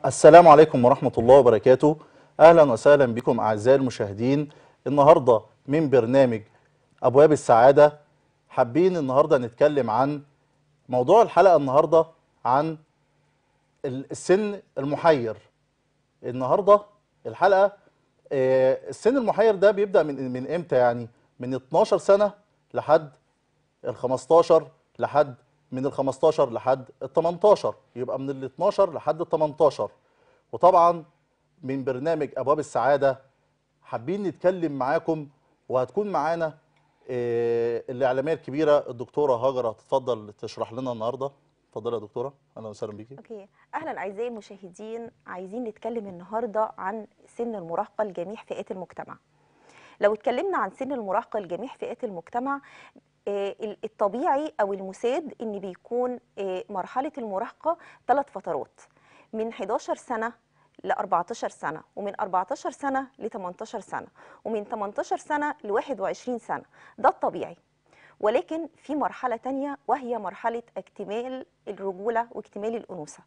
السلام عليكم ورحمة الله وبركاته أهلا وسهلا بكم أعزائي المشاهدين النهاردة من برنامج أبواب السعادة حابين النهاردة نتكلم عن موضوع الحلقة النهاردة عن ال- السن المحير النهاردة الحلقة آه، السن المحير ده بيبدأ من من امتى يعني من 12 سنة لحد ال 15 لحد من ال 15 لحد ال 18 يبقى من ال 12 لحد ال 18 وطبعا من برنامج ابواب السعاده حابين نتكلم معاكم وهتكون معانا آه، الاعلاميه الكبيره الدكتوره هاجر هتتفضل تشرح لنا النهارده اتفضلي يا دكتوره اهلا وسهلا بيكي اوكي اهلا اعزائي المشاهدين عايزين نتكلم النهارده عن سن المراهقه لجميع فئات المجتمع لو اتكلمنا عن سن المراهقه لجميع فئات المجتمع آه، ال- الطبيعي او المساد ان بيكون آه، مرحله المراهقه ثلاث فترات من 11 سنه ل 14 سنه ومن 14 سنه ل 18 سنه ومن 18 سنه ل 21 سنه ده الطبيعي ولكن في مرحلة تانية وهي مرحلة اكتمال الرجولة واكتمال الأنوثة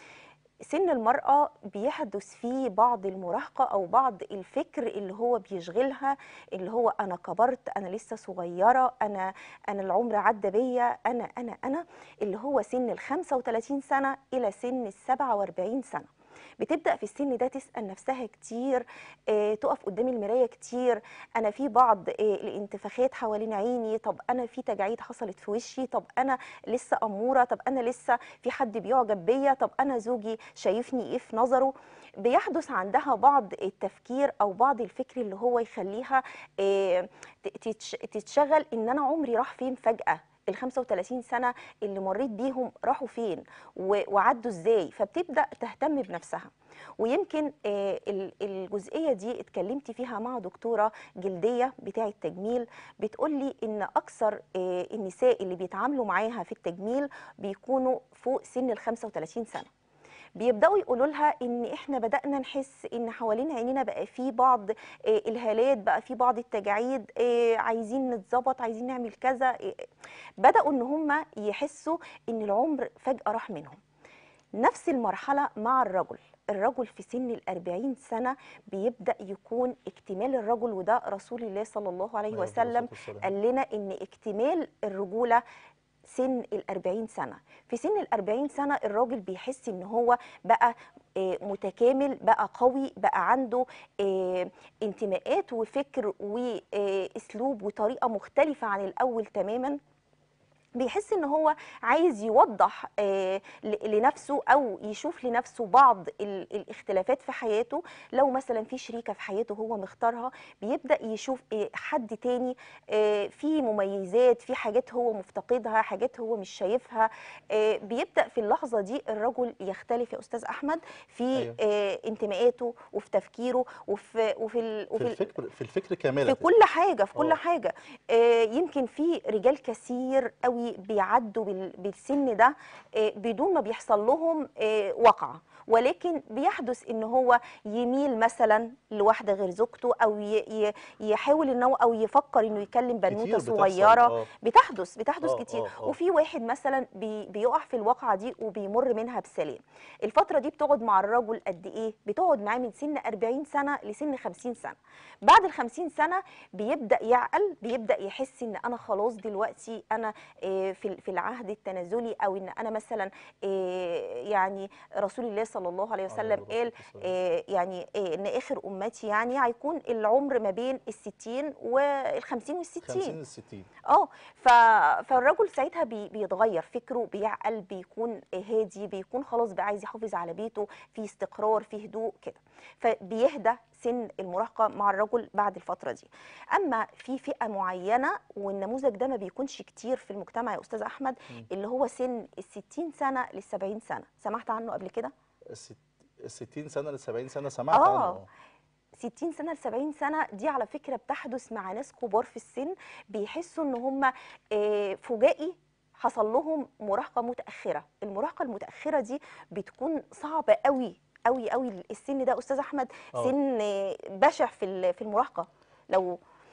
سن المرأة بيحدث فيه بعض المراهقة أو بعض الفكر اللي هو بيشغلها اللي هو أنا كبرت أنا لسه صغيرة أنا أنا العمر عدى بيا أنا أنا أنا اللي هو سن ال 35 سنة إلى سن ال 47 سنة بتبدا في السن ده تسال نفسها كتير آه، تقف قدام المرايه كتير انا في بعض آه، الانتفاخات حوالين عيني طب انا في تجاعيد حصلت في وشي طب انا لسه اموره طب انا لسه في حد بيعجب بيا طب انا زوجي شايفني ايه في نظره بيحدث عندها بعض التفكير او بعض الفكر اللي هو يخليها آه، ت- تتش- تتشغل ان انا عمري راح فين فجاه ال 35 سنه اللي مريت بيهم راحوا فين و- وعدوا ازاي فبتبدا تهتم بنفسها ويمكن آه، ال- الجزئيه دي اتكلمت فيها مع دكتوره جلديه بتاعه تجميل بتقولي ان اكثر آه، النساء اللي بيتعاملوا معاها في التجميل بيكونوا فوق سن ال 35 سنه بيبداوا يقولوا لها ان احنا بدانا نحس ان حوالين عينينا بقى في بعض آه، الهالات بقى في بعض التجاعيد آه، عايزين نتظبط عايزين نعمل كذا آه، بداوا ان هم يحسوا ان العمر فجاه راح منهم نفس المرحلة مع الرجل الرجل في سن الأربعين سنة بيبدأ يكون اكتمال الرجل وده رسول الله صلى الله عليه عليه وسلم الصلاة والسلام. قال لنا إن اكتمال الرجولة سن الأربعين سنة في سن الأربعين سنة الراجل بيحس إن هو بقى آه، متكامل بقى قوي بقى عنده آه، انتماءات وفكر وأسلوب وطريقة مختلفة عن الأول تماماً بيحس ان هو عايز يوضح آه، ل- لنفسه او يشوف لنفسه بعض ال- الاختلافات في حياته لو مثلا في شريكه في حياته هو مختارها بيبدا يشوف آه، حد تاني آه، في مميزات في حاجات هو مفتقدها حاجات هو مش شايفها آه، بيبدا في اللحظه دي الرجل يختلف يا استاذ احمد في أيوة. آه، انتماءاته وفي تفكيره وفي وفي ال- في وفي ال- الفكر في الفكر كامله في كل حاجه في كل آه. حاجه آه، يمكن في رجال كثير قوي بيعدوا بال- بالسن ده آه، بدون ما بيحصل لهم آه، وقعه ولكن بيحدث ان هو يميل مثلا لواحده غير زوجته او ي- ي- يحاول ان هو او يفكر انه يكلم كتير بنوته بتحصل، صغيره آه. بتحدث بتحدث آه، كتير آه، آه. وفي واحد مثلا بي بيقع في الواقعه دي وبيمر منها بسلام الفتره دي بتقعد مع الرجل قد ايه بتقعد معاه من سن 40 سنه لسن 50 سنه بعد ال 50 سنه بيبدا يعقل بيبدا يحس ان انا خلاص دلوقتي انا آه، في في العهد التنازلي او ان انا مثلا آه، يعني رسول الله صلى الله عليه وسلم الصلاة قال والسلام. آه، يعني آه، ان اخر امتي يعني هيكون العمر ما بين ال 60 وال 50 وال 60 50 ل 60 اه ف... فالرجل ساعتها بي... بيتغير فكره بيعقل بيكون هادي بيكون خلاص بقى عايز يحافظ على بيته في استقرار في هدوء كده فبيهدى سن المراهقه مع الرجل بعد الفتره دي اما في فئه معينه والنموذج ده ما بيكونش كتير في المجتمع يا استاذ احمد مم. اللي هو سن ال 60 سنه لل 70 سنه سمعت عنه قبل كده الست- ال 60 سنه ل 70 سنه سمعت آه. عنه 60 سنه ل 70 سنه دي على فكره بتحدث مع ناس كبار في السن بيحسوا ان هم آه، فجائي حصل لهم مراهقه متاخره المراهقه المتاخره دي بتكون صعبه قوي قوي قوي السن ده استاذ احمد آه. سن آه، بشع في ال- في المراهقه لو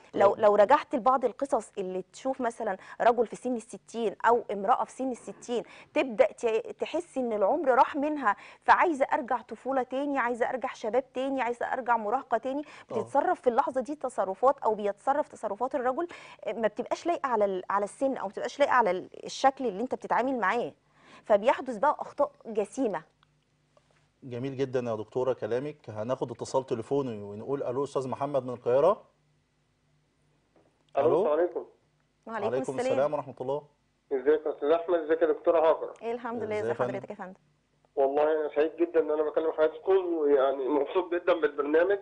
لو طيب. لو رجعت لبعض القصص اللي تشوف مثلا رجل في سن الستين او امراه في سن الستين تبدا ت- تحس ان العمر راح منها فعايزه ارجع طفوله تاني عايزه ارجع شباب تاني عايزه ارجع مراهقه تاني آه. بتتصرف في اللحظه دي تصرفات او بيتصرف تصرفات الرجل ما بتبقاش لايقه على ال- على السن او ما بتبقاش لايقه على ال- الشكل اللي انت بتتعامل معاه فبيحدث بقى اخطاء جسيمه جميل جدا يا دكتوره كلامك هناخد اتصال تليفوني ونقول الو استاذ محمد من القاهره الو ألو؟ السلام عليكم وعليكم عليكم السلام, السلام ورحمه الله ازيك يا استاذ احمد ازيك يا دكتوره هاجر ايه الحمد لله ازاي ازي يا فندم؟ حضرتك يا فندم والله انا سعيد جدا ان انا بكلم حضراتكم ويعني مبسوط جدا بالبرنامج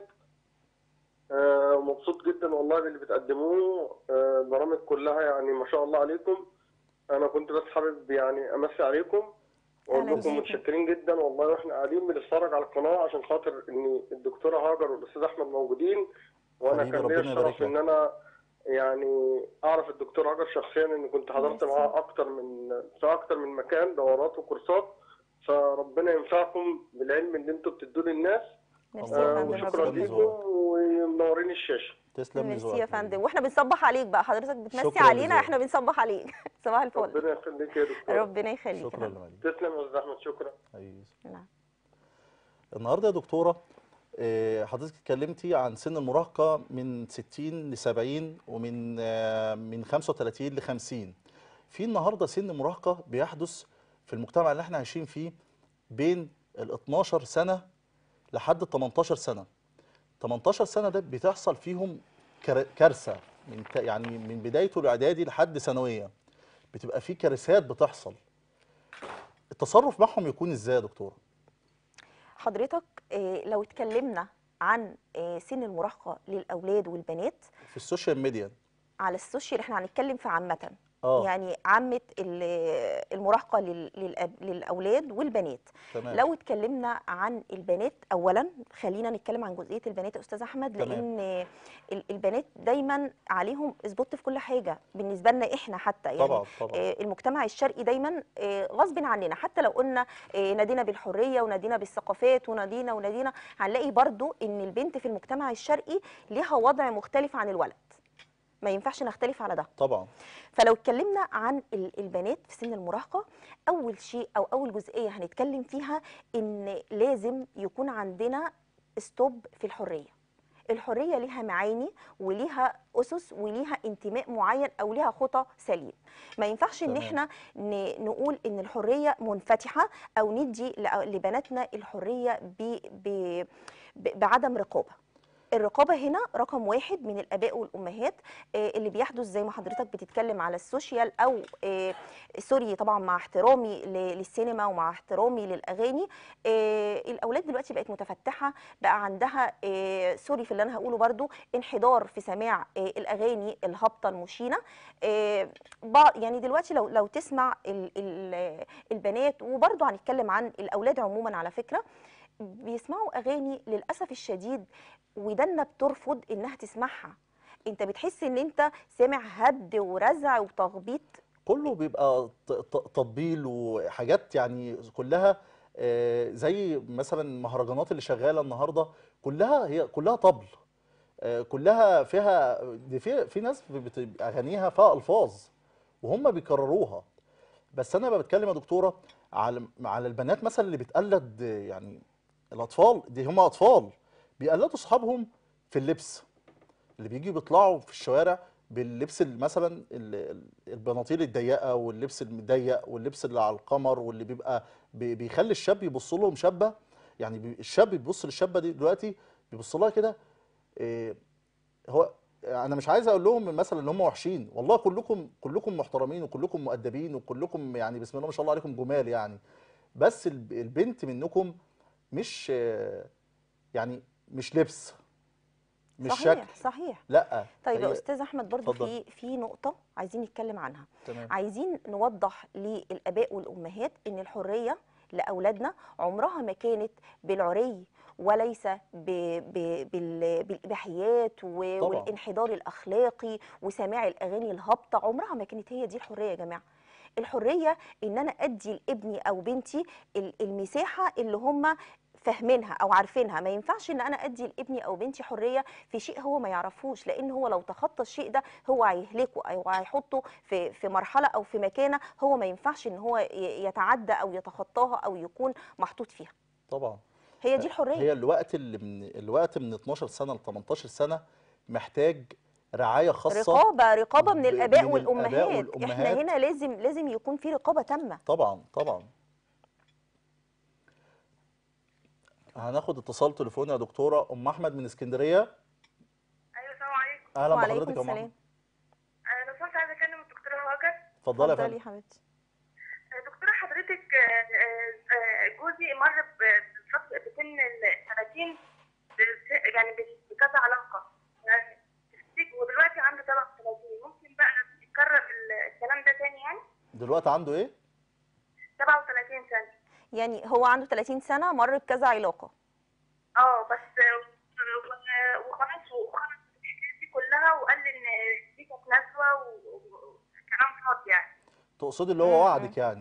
آه، ومبسوط جدا والله باللي بتقدموه آه، البرامج كلها يعني ما شاء الله عليكم انا كنت بس حابب يعني امسي عليكم واقول أهلا لكم بيك. متشكرين جدا والله واحنا قاعدين بنتفرج على القناه عشان خاطر ان الدكتوره هاجر والاستاذ احمد موجودين وانا حبيبي، كان ليا ربنا يبارك الشرف ان انا يعني اعرف الدكتور هاجر شخصيا ان كنت حضرت ميرسي. معاه اكتر من في اكتر من مكان دورات وكورسات فربنا ينفعكم بالعلم اللي انتم بتدوه للناس ميرسي الله يا آه، فندم يبارك وشكرا فيك. ربنا لكم ومنورين الشاشه تسلم لي ميرسي ذوقك يا فندم واحنا بنصبح عليك بقى حضرتك بتمسي شكراً علينا لذوقك. احنا بنصبح عليك صباح الفل ربنا يخليك يا دكتور ربنا يخليك يا شكرا فندم. لمالك تسلم يا استاذ احمد شكرا أيوة. نعم النهارده يا دكتوره آه، حضرتك اتكلمتي عن سن المراهقه من 60 ل 70 ومن آه، من 35 ل 50 في النهارده سن مراهقه بيحدث في المجتمع اللي احنا عايشين فيه بين ال 12 سنه لحد ال 18 سنه 18 سنه ده بتحصل فيهم كر- كارثه من ت- يعني من بدايته الاعدادي لحد ثانويه بتبقى في كارثات بتحصل التصرف معهم يكون ازاي يا دكتوره حضرتك آه، لو اتكلمنا عن آه، سن المراهقه للاولاد والبنات في السوشيال ميديا على السوشيال احنا هنتكلم في عامه اه يعني عامه ال- المراهقه لل- للأب- للاولاد والبنات تمام لو اتكلمنا عن البنات اولا خلينا نتكلم عن جزئيه البنات يا استاذ احمد تمام. لان ال- البنات دايما عليهم سبوت في كل حاجه بالنسبه لنا احنا حتى يعني طبعا طبعا آه، المجتمع الشرقي دايما آه، غصب عننا حتى لو قلنا آه، نادينا بالحريه ونادينا بالثقافات ونادينا ونادينا هنلاقي برضو ان البنت في المجتمع الشرقي ليها وضع مختلف عن الولد ما ينفعش نختلف على ده طبعا فلو اتكلمنا عن ال- البنات في سن المراهقه اول شيء او اول جزئيه هنتكلم فيها ان لازم يكون عندنا ستوب في الحريه الحريه ليها معاني وليها اسس وليها انتماء معين او ليها خطى سليم ما ينفعش ان تمام. احنا ن- نقول ان الحريه منفتحه او ندي ل- لبناتنا الحريه ب ب ب- بعدم رقابه الرقابه هنا رقم واحد من الاباء والامهات آه، اللي بيحدث زي ما حضرتك بتتكلم على السوشيال او آه، سوري طبعا مع احترامي ل- للسينما ومع احترامي للاغاني آه، الاولاد دلوقتي بقت متفتحه بقى عندها آه، سوري في اللي انا هقوله برضو انحدار في سماع آه، الاغاني الهابطه المشينه آه، بع- يعني دلوقتي لو لو تسمع ال- ال- البنات وبرضو هنتكلم عن الاولاد عموما على فكره بيسمعوا اغاني للاسف الشديد ودنا بترفض انها تسمعها انت بتحس ان انت سامع هبد ورزع وتخبيط كله بيبقى ت- ت- تطبيل وحاجات يعني كلها آه، زي مثلا المهرجانات اللي شغاله النهارده كلها هي كلها طبل آه، كلها فيها دي في في ناس بت- اغانيها فيها الفاظ وهم بيكرروها بس انا بقى بتكلم يا دكتوره على على البنات مثلا اللي بتقلد آه، يعني الاطفال دي هم اطفال بيقلدوا اصحابهم في اللبس اللي بيجي بيطلعوا في الشوارع باللبس ال- مثلا ال- ال- البناطيل الضيقه واللبس المضيق واللبس اللي على القمر واللي بيبقى بي- بيخلي الشاب يبص لهم شابه يعني بي- الشاب بيبص للشابه دي دلوقتي بيبص لها كده إيه، هو انا مش عايز اقول لهم مثلا ان هم وحشين والله كلكم كلكم محترمين وكلكم مؤدبين وكلكم يعني بسم الله ما شاء الله عليكم جمال يعني بس الب- البنت منكم مش آه، يعني مش لبس مش صحيح شكل صحيح لا طيب يا هي- استاذ احمد برضو اتفضل. في في نقطه عايزين نتكلم عنها تمام عايزين نوضح للاباء والامهات ان الحريه لاولادنا عمرها ما كانت بالعري وليس ب... ب... بال... بالاباحيات و... طبعاً. والانحدار الاخلاقي وسماع الاغاني الهابطه عمرها ما كانت هي دي الحريه يا جماعه الحريه ان انا ادي لابني او بنتي ال- المساحه اللي هم فاهمينها او عارفينها ما ينفعش ان انا ادي لابني او بنتي حريه في شيء هو ما يعرفوش لان هو لو تخطى الشيء ده هو هيهلكه او هيحطه في في مرحله او في مكانه هو ما ينفعش ان هو ي- يتعدى او يتخطاها او يكون محطوط فيها طبعا هي دي الحريه هي الوقت اللي من الوقت من 12 سنه ل 18 سنه محتاج رعايه خاصه رقابه رقابه من ب- الاباء من والامهات الآباء احنا والأمهات. هنا لازم لازم يكون في رقابه تامه طبعا طبعا هناخد اتصال تليفوني يا دكتوره ام احمد من اسكندريه ايوه السلام عليكم اهلا وعليكم بحضرتك يا ام السلام احمد انا لو كنت عايزه اكلم الدكتوره هاجر اتفضلي يا اتفضلي فندم يا حبيبتي آه، دكتوره حضرتك آه، آه، آه، جوزي مر ب- بفترة- بسن ال 30 بس- يعني ب- بكذا علاقه يعني تفتكر- ودلوقتي عنده 37 ممكن بقى يكرر ال- الكلام ده تاني يعني دلوقتي عنده ايه 37 سنه يعني هو عنده 30 سنه مر بكذا علاقه اه بس آه، و- وخلاص وخلص الحكايه دي كلها وقال لي ان دي كانت نزوه و- و- وكلام فاضي يعني تقصدي اللي هو مم. وعدك يعني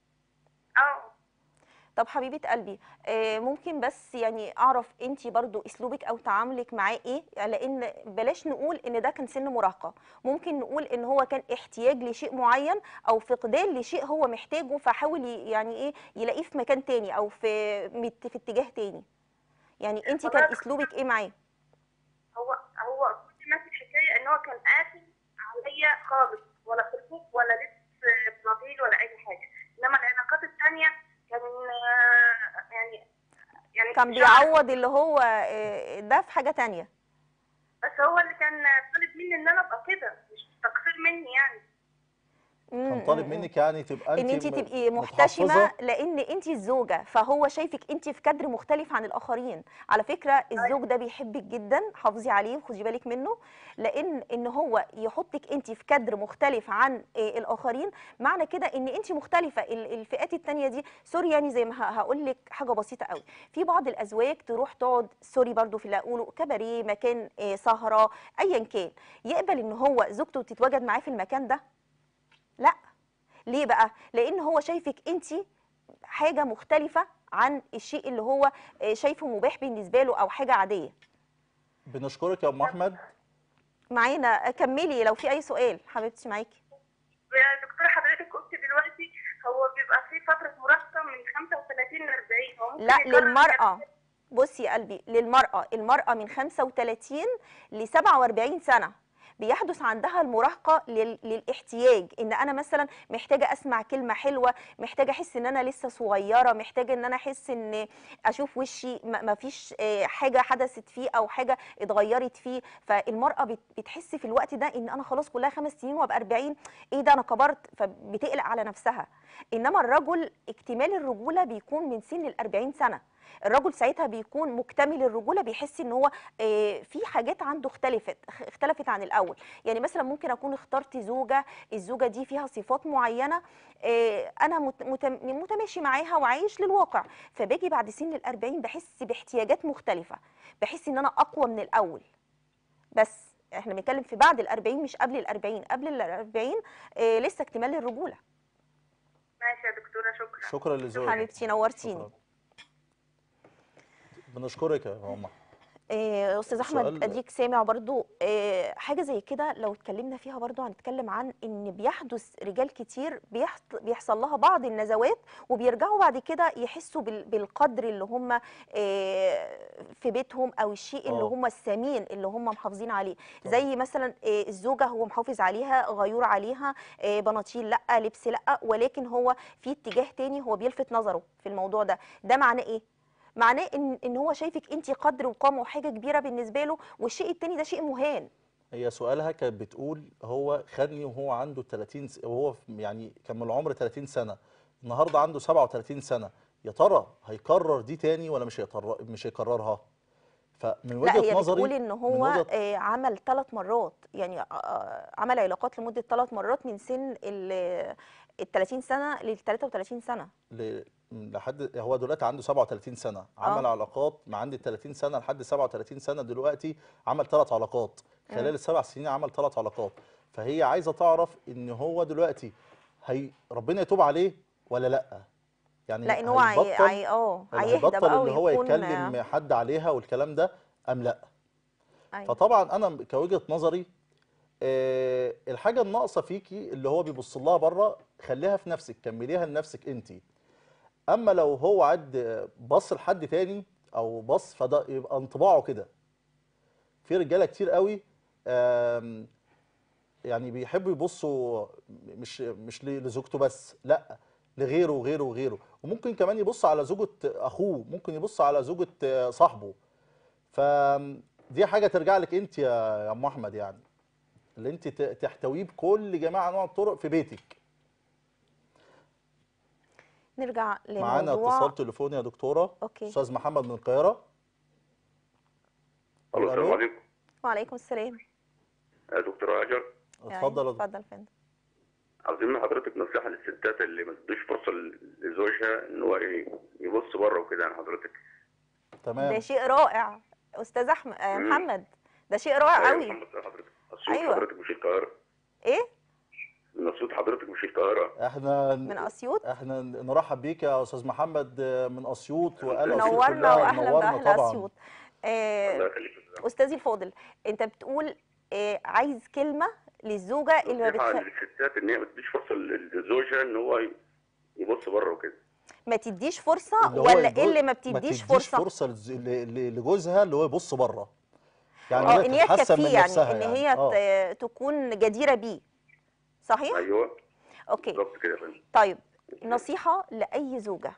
اه طب حبيبه قلبي آه، ممكن بس يعني اعرف انت برضو اسلوبك او تعاملك معاه ايه لان بلاش نقول ان ده كان سن مراهقه ممكن نقول ان هو كان احتياج لشيء معين او فقدان لشيء هو محتاجه فحاول ي- يعني ايه يلاقيه في مكان تاني او في مت- في اتجاه تاني يعني انت كان والله اسلوبك ايه معاه هو هو كل ما في الحكايه ان هو كان قاسي عليا خالص ولا خلفوف ولا لبس بناطيل ولا اي حاجه انما العلاقات الثانيه كان آه، يعني يعني كان مش عارف. بيعوض اللي هو آه، ده في حاجه تانية بس هو اللي كان طالب مني ان انا ابقى كده مش تقصير مني يعني مم، كان طالب مم، مم. منك يعني تبقى ان انت انت م- تبقي محتشمه متحفظة. لان انت الزوجه فهو شايفك انت في كادر مختلف عن الاخرين على فكره الزوج ده بيحبك جدا حافظي عليه وخدي بالك منه لان ان هو يحطك انت في كادر مختلف عن آه، الاخرين معنى كده ان انت مختلفه ال- الفئات التانية دي سوري يعني زي ما هقول لك حاجه بسيطه قوي في بعض الازواج تروح تقعد سوري برضو في اللي اقوله كباريه مكان آه، سهره ايا كان يقبل ان هو زوجته تتواجد معاه في المكان ده لا ليه بقى لان هو شايفك انت حاجه مختلفه عن الشيء اللي هو آه، شايفه مباح بالنسبه له او حاجه عاديه بنشكرك يا ام احمد معانا كملي لو في اي سؤال حبيبتي معاكي يا دكتوره حضرتك قلت دلوقتي هو بيبقى في فتره مراهقه من 35 ل 40 هو ممكن لا يكرر للمراه بصي يا قلبي للمراه المراه من 35 ل 47 سنه بيحدث عندها المراهقه لل... للاحتياج ان انا مثلا محتاجه اسمع كلمه حلوه محتاجه احس ان انا لسه صغيره محتاجه ان انا احس ان اشوف وشي ما ما فيش آه، حاجه حدثت فيه او حاجه اتغيرت فيه فالمراه بت... بتحس في الوقت ده ان انا خلاص كلها خمس سنين وابقى 40 ايه ده انا كبرت فبتقلق على نفسها انما الرجل اكتمال الرجوله بيكون من سن ال 40 سنه الرجل ساعتها بيكون مكتمل الرجوله بيحس ان هو آه، في حاجات عنده اختلفت اخ- اختلفت عن الاول يعني مثلا ممكن اكون اخترت زوجه الزوجه دي فيها صفات معينه آه، انا مت- مت- متماشي معاها وعايش للواقع فباجي بعد سن ال 40 بحس باحتياجات مختلفه بحس ان انا اقوى من الاول بس احنا بنتكلم في بعد ال 40 مش قبل ال 40 قبل ال 40 آه، لسه اكتمال الرجوله ماشي يا دكتوره شكرا شكرا لذوقك حبيبتي نورتيني شكرا بنشكرك يا ام احمد آه، استاذ احمد سؤال- اديك سامع برضو آه، حاجه زي كده لو اتكلمنا فيها برضو هنتكلم عن ان بيحدث رجال كتير بيحت- بيحصل لها بعض النزوات وبيرجعوا بعد كده يحسوا بال- بالقدر اللي هم آه، في بيتهم او الشيء اللي آه. هم الثمين اللي هم محافظين عليه زي مثلا آه، الزوجه هو محافظ عليها غيور عليها آه، بناطيل لا لبس لا ولكن هو في اتجاه تاني هو بيلفت نظره في الموضوع ده ده معناه ايه معناه ان ان هو شايفك انت قدر وقامه وحاجه كبيره بالنسبه له والشيء التاني ده شيء مهان هي سؤالها كانت بتقول هو خدني وهو عنده 30 س... وهو في- يعني كان من العمر 30 سنه النهارده عنده 37 سنه يا ترى هيكرر دي تاني ولا مش هيكرر مش هيكررها فمن لا وجهه هي نظري بتقول ان من هو وجهة آه، عمل ثلاث مرات يعني آه، عمل علاقات لمده ثلاث مرات من سن ال ال 30 سنه لل 33 سنه ل... لحد هو دلوقتي عنده 37 سنه عمل آه. علاقات مع عند ال 30 سنه لحد 37 سنه دلوقتي عمل ثلاث علاقات خلال السبع سنين عمل ثلاث علاقات فهي عايزه تعرف ان هو دلوقتي هي ربنا يتوب عليه ولا لا يعني لان هو عي... هيبطل عي... اه ولا هيهدى هيبطل بقى ان هو ويكون يتكلم حد عليها والكلام ده ام لا أيوة. فطبعا انا كوجهه نظري آه، الحاجه الناقصه فيكي اللي هو بيبص لها بره خليها في نفسك كمليها لنفسك انت اما لو هو عد بص لحد تاني او بص فده يبقى انطباعه كده في رجاله كتير قوي آم، يعني بيحبوا يبصوا مش مش ل- لزوجته بس لا لغيره وغيره وغيره وممكن كمان يبص على زوجة اخوه ممكن يبص على زوجة آه، صاحبه فدي حاجة ترجع لك انت يا يا ام احمد يعني اللي انت ت- تحتويه بكل جميع انواع الطرق في بيتك نرجع معانا لموضوع اتصال تليفوني يا دكتورة أوكي. استاذ محمد من القاهرة الو السلام ألو. عليكم وعليكم السلام يا دكتور هاجر اتفضل يا أيوة، دكتور. اتفضل فندم عاوزين من حضرتك نصيحه للستات اللي ما تديش فرصه لزوجها ان هو ايه يبص بره وكده يعني حضرتك ده تمام شيء رائع استاذ احمد آه، مم. محمد ده شيء رائع أيوة قوي محمد صلاح حضرتك اسيوط أيوة. حضرتك مش القاهره ايه من اسيوط حضرتك مش القاهره احنا من اسيوط احنا نرحب بيك يا استاذ محمد من اسيوط وقال اسيوط نورنا كلها واهلا منورنا باهل طبعا اسيوط آه، الله يخليك يا أستاذ. استاذي الفاضل انت بتقول آه، عايز كلمه للزوجه اللي ما نصيحه بتخ... للستات ان هي ما تديش فرصه لزوجها ان هو يبص بره وكده ما تديش فرصه اللي هو ولا يبص- ايه اللي ما ما بتديش تديش فرصه فرصه لز- ل- ل- لجوزها اللي هو يبص بره يعني اه هي ان هي تتحسن تكفيه من يعني نفسها ان يعني. هي آه. ت- تكون جديره بيه صحيح ايوه اوكي بالظبط كده يا فندم طيب نصيحة لأي زوجة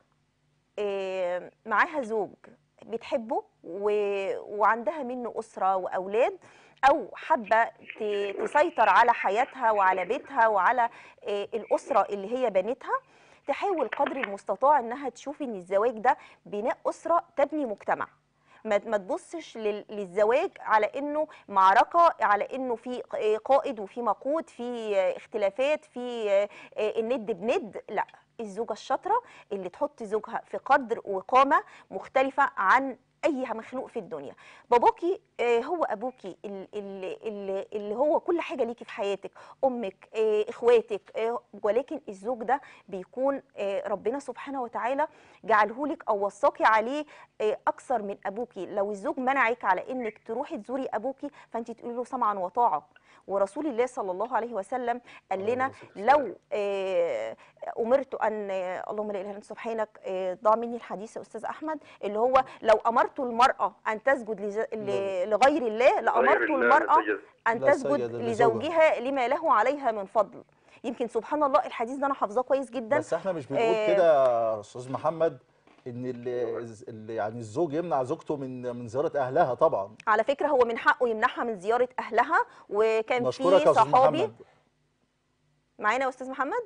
آه، معاها زوج بتحبه و... وعندها منه أسرة وأولاد أو حابة ت- تسيطر على حياتها وعلى بيتها وعلى آه، الأسرة اللي هي بنتها تحاول قدر المستطاع إنها تشوف إن الزواج ده بناء أسرة تبني مجتمع ما ما تبصش لل- للزواج على انه معركه على انه في ق- قائد وفي مقود في اختلافات في الند بند لا الزوجه الشاطره اللي تحط زوجها في قدر وقامه مختلفه عن اي مخلوق في الدنيا باباكي آه، هو ابوكي ال- ال- ال- اللي هو كل حاجه ليكي في حياتك امك آه، اخواتك آه، ولكن الزوج ده بيكون آه، ربنا سبحانه وتعالى جعله لك او وصاكي عليه آه، اكثر من ابوكي لو الزوج منعك على انك تروحي تزوري ابوكي فانت تقولي له سمعا وطاعه ورسول الله صلى الله عليه وسلم قال عليه لنا الصلاة والسلام. لو آه، امرت ان آه، اللهم لا اله الا انت سبحانك آه، ضاع مني الحديث يا استاذ احمد اللي هو لو امرت المراه ان تسجد لز- ل- لغير الله لامرت غير الله المراه نتجز. ان لا تسجد سجد لزوجها. لزوجها لما له عليها من فضل يمكن سبحان الله الحديث ده انا حافظاه كويس جدا بس احنا مش بنقول آه، كده يا استاذ محمد ان اللي اللي يعني الزوج يمنع زوجته من من زياره اهلها طبعا على فكره هو من حقه يمنعها من زياره اهلها وكان نشكرك في يا استاذ صحابي محمد معانا يا استاذ محمد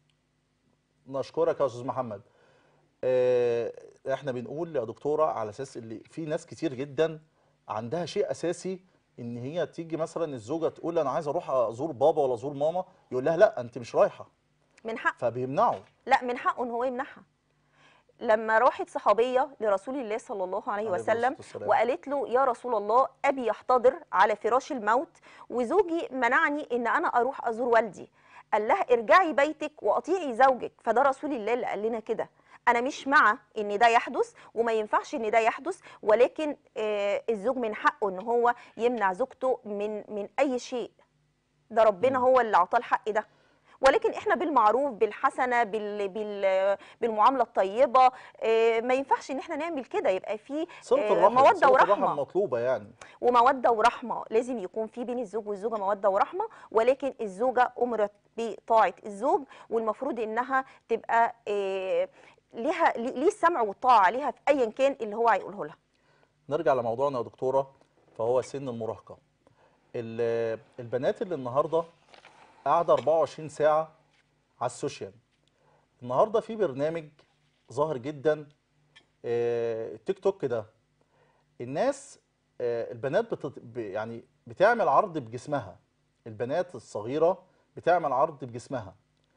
نشكرك يا استاذ محمد آه، احنا بنقول يا دكتوره على اساس اللي في ناس كتير جدا عندها شيء اساسي ان هي تيجي مثلا الزوجه تقول انا عايز اروح ازور بابا ولا ازور ماما يقول لها لا انت مش رايحه من حق فبيمنعوا لا من حقه ان هو يمنعها لما راحت صحابيه لرسول الله صلى الله عليه عليه وسلم الصلاة والسلام. وقالت له يا رسول الله ابي يحتضر على فراش الموت وزوجي منعني ان انا اروح ازور والدي قال لها ارجعي بيتك واطيعي زوجك فده رسول الله اللي قال لنا كده انا مش مع ان ده يحدث وما ينفعش ان ده يحدث ولكن آه الزوج من حقه ان هو يمنع زوجته من من اي شيء ده ربنا مم. هو اللي اعطاه الحق ده ولكن احنا بالمعروف بالحسنه بال بال بالمعامله الطيبه آه، ما ينفعش ان احنا نعمل كده يبقى في صله آه، الرحم موده صله الرحم ورحمه مطلوبه يعني وموده ورحمه لازم يكون في بين الزوج والزوجه موده ورحمه ولكن الزوجه امرت بطاعه الزوج والمفروض انها تبقى آه، ليها ليه ليه السمع والطاعه عليها في ايا كان اللي هو هيقوله لها نرجع لموضوعنا يا دكتوره فهو سن المراهقه ال- البنات اللي النهارده قاعده 24 ساعه على السوشيال النهارده في برنامج ظاهر جدا آه، التيك توك ده الناس آه، البنات بتت... ب- يعني بتعمل عرض بجسمها البنات الصغيره بتعمل عرض بجسمها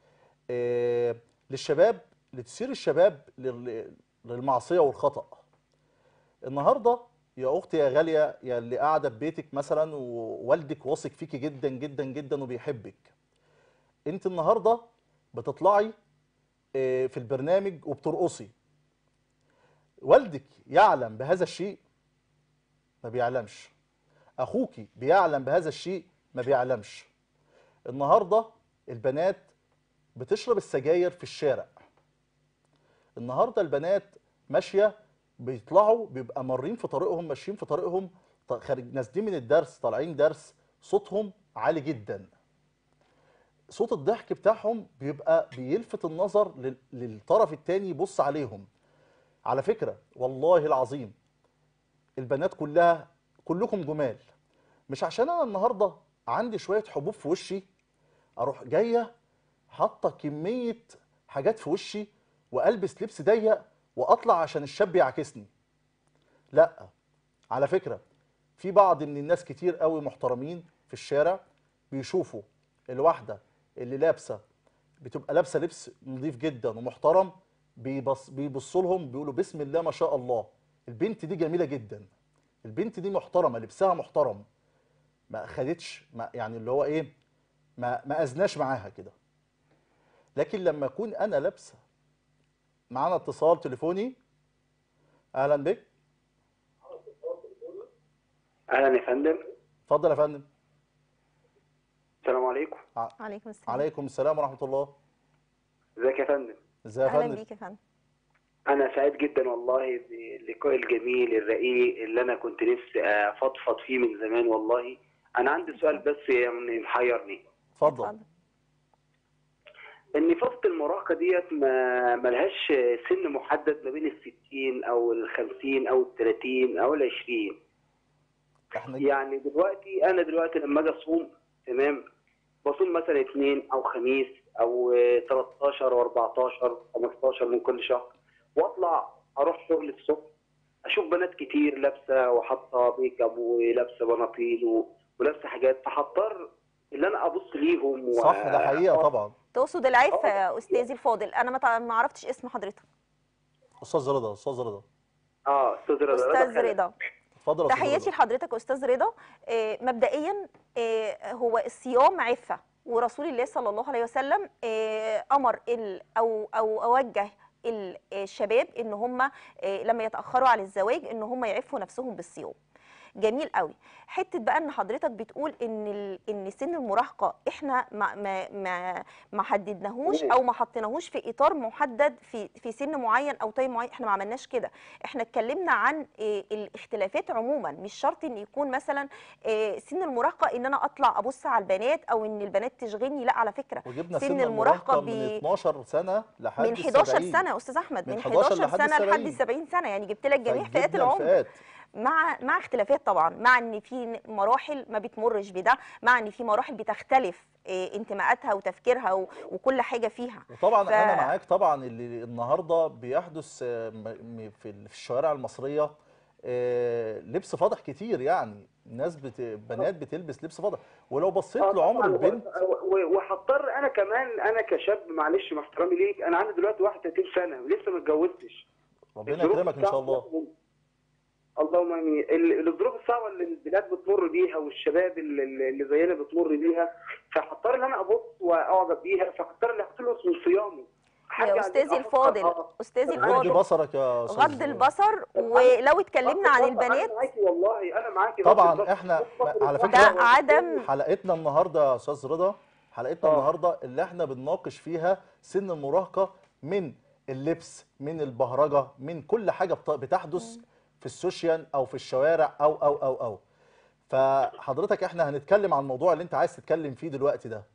آه، للشباب لتثير الشباب لل- للمعصيه والخطأ النهارده يا اختي يا غاليه يا اللي قاعده في بيتك مثلا ووالدك واثق فيكي جدا جدا جدا وبيحبك انت النهارده بتطلعي آه، في البرنامج وبترقصي والدك يعلم بهذا الشيء ما بيعلمش اخوك بيعلم بهذا الشيء ما بيعلمش النهارده البنات بتشرب السجاير في الشارع النهارده البنات ماشيه بيطلعوا بيبقى مارين في طريقهم ماشيين في طريقهم ط- خارج نازلين من الدرس طالعين درس صوتهم عالي جدا صوت الضحك بتاعهم بيبقى بيلفت النظر لل- للطرف التاني يبص عليهم على فكرة والله العظيم البنات كلها كلكم جمال مش عشان انا النهارده عندي شويه حبوب في وشي اروح جايه حاطه كميه حاجات في وشي والبس لبس ضيق واطلع عشان الشاب يعاكسني لا على فكره في بعض من الناس كتير قوي محترمين في الشارع بيشوفوا الواحده اللي لابسه بتبقى لابسه لبس نظيف جدا ومحترم بيبص بيبصوا لهم بيقولوا بسم الله ما شاء الله البنت دي جميله جدا البنت دي محترمه لبسها محترم ما اخدتش ما يعني اللي هو ايه ما ما ازناش معاها كده لكن لما اكون انا لابسه معانا اتصال تليفوني اهلا بك اهلا يا فندم اتفضل يا فندم السلام عليكم عليكم السلام عليكم السلام ورحمه الله ازيك يا فندم ازي يا اهلا فندم بيك يا فندم انا سعيد جدا والله باللقاء الجميل الرقيق اللي انا كنت نفسي افضفض فيه من زمان والله انا عندي سؤال بس يعني محيرني اتفضل ان فتره المراهقه ديت ما ملهاش سن محدد ما بين الستين او الخمسين او التلاتين او العشرين احنا يعني دلوقتي انا دلوقتي لما اجي اصوم تمام بصوم مثلا اثنين او خميس او آه، 13 و14 15 من كل شهر واطلع اروح شغل الصبح اشوف بنات كتير لابسه وحاطه ميك اب ولابسه بناطيل و- ولابسه حاجات فهضطر ان انا ابص ليهم و... صح ده حقيقه طبعا تقصد العفه آه. يا استاذي الفاضل انا ما تع- ما عرفتش اسم حضرتك استاذ رضا استاذ رضا اه استاذ رضا استاذ خالد. رضا اتفضل يا أستاذ تحياتي رضا. لحضرتك استاذ رضا آه، مبدئيا آه، هو الصيام عفه ورسول الله صلى الله عليه وسلم آه، امر ال او او اوجه ال- الشباب ان هم آه، لما يتاخروا على الزواج ان هم يعفوا نفسهم بالصيام جميل قوي حته بقى ان حضرتك بتقول ان ال... ان سن المراهقه احنا ما ما ما, ما حددناهوش او ما حطيناهوش في اطار محدد في في سن معين او تايم معين احنا ما عملناش كده احنا اتكلمنا عن آه، الاختلافات عموما مش شرط ان يكون مثلا آه، سن المراهقه ان انا اطلع ابص على البنات او ان البنات تشغلني لا على فكره وجبنا سن سن المراهقة المراهقه من بي- 12 سنه لحد من 11 السبعين. سنه يا استاذ احمد من من 11 11 لحد سنه لحد 70. 70 سنه يعني جبت لك جميع فئات فجبنا العمر الفئات. مع مع اختلافات طبعا مع ان في مراحل ما بتمرش بده مع ان في مراحل بتختلف إيه، انتماءاتها وتفكيرها و- وكل حاجه فيها وطبعا ف- انا معاك طبعا اللي النهارده بيحدث آه، م- م- في ال- في الشوارع المصريه آه، لبس فاضح كتير يعني الناس بت... بنات بتلبس لبس فاضح ولو بصيت آه لعمر طبعاً، البنت و- و- وهضطر انا كمان انا كشاب معلش مع احترامي ليك انا عندي دلوقتي 31 سنه ولسه ما اتجوزتش ربنا الظروف يكرمك ان شاء الصعبة- الله اللهم امين ال- الظروف الصعبه اللي البلاد بتمر بيها والشباب اللي, اللي زينا بتمر بيها فهضطر ان انا ابص واعجب بيها فهضطر ان اخلص من صيامي يا هرجع استاذي أفكر، الفاضل آه، استاذي غض الفاضل بصرك يا استاذ غض البصر ولو اتكلمنا عن البنات انا معاكي والله انا معاكي طبعاً بس إحنا- بس- على بس- فكرة- ده عدم حلقتنا النهارده يا استاذ رضا حلقتنا آه. النهارده اللي احنا بنناقش فيها سن المراهقه من اللبس من البهرجه من كل حاجه بت- بتحدث في السوشيال او في الشوارع او او او او فحضرتك احنا هنتكلم عن الموضوع اللي انت عايز تتكلم فيه دلوقتي ده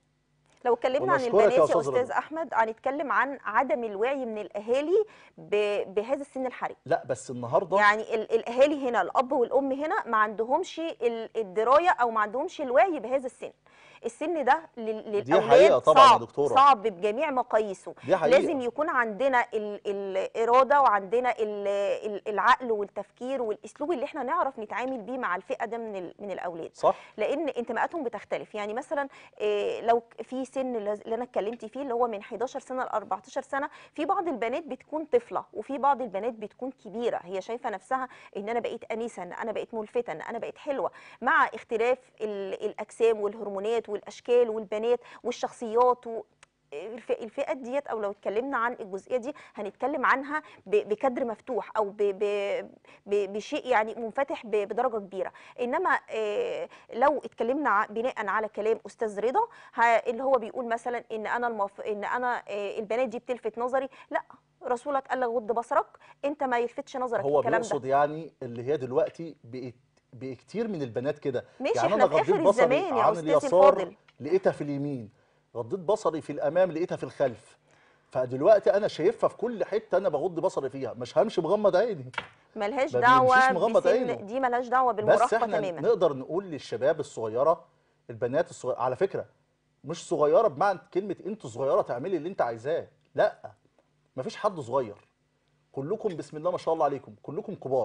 لو اتكلمنا عن ونشكرك يا البنات يا أستاذ استاذ رضا. احمد هنتكلم عن عدم الوعي من الاهالي ب- بهذا السن الحرج لا بس النهارده يعني ال- الاهالي هنا الاب والام هنا ما عندهمش ال- الدرايه او ما عندهمش الوعي بهذا السن السن ده لل- دي حقيقة للاولاد طبعاً يا صعب دكتورة. صعب بجميع مقاييسه دي حقيقة. لازم يكون عندنا ال- الاراده وعندنا ال- ال- العقل والتفكير والاسلوب اللي احنا نعرف نتعامل بيه مع الفئه ده من ال- من الاولاد صح لان انتماءاتهم بتختلف يعني مثلا إيه، لو ك- في سن اللي اللي انا اتكلمت فيه اللي هو من 11 سنه ل 14 سنه في بعض البنات بتكون طفله وفي بعض البنات بتكون كبيره هي شايفه نفسها ان انا بقيت انيسه ان انا بقيت ملفته ان انا بقيت حلوه مع اختلاف ال- الاجسام والهرمونات والاشكال والبنات والشخصيات و... الف- الفئات ديت او لو اتكلمنا عن الجزئيه دي هنتكلم عنها ب- بكادر مفتوح او ب- ب- ب- بشيء يعني منفتح ب- بدرجه كبيره انما آه، لو اتكلمنا ع- بناء على كلام استاذ رضا ه- اللي هو بيقول مثلا ان انا المف... ان انا آه، البنات دي بتلفت نظري لا رسولك قال لك غض بصرك انت ما يلفتش نظرك هو الكلام بيقصد ده يعني اللي هي دلوقتي بقت بقى كتير من البنات كده ماشي، يعني احنا انا في غضيت آخر بصري الزمان يا عن أستاذي اليسار الفاضل. لقيتها في اليمين غضيت بصري في الامام لقيتها في الخلف فدلوقتي انا شايفها في كل حته انا بغض بصري فيها مش همشي مغمض عيني ملهاش ما دعوه بيمشيش مغمض عينه. بسن دي ملهاش دعوه بس بالمراهقه احنا تماما نقدر نقول للشباب الصغيره البنات الصغيره على فكره مش صغيره بمعنى كلمه انت صغيره تعملي اللي انت عايزاه لا مفيش حد صغير كلكم بسم الله ما شاء الله عليكم كلكم كبار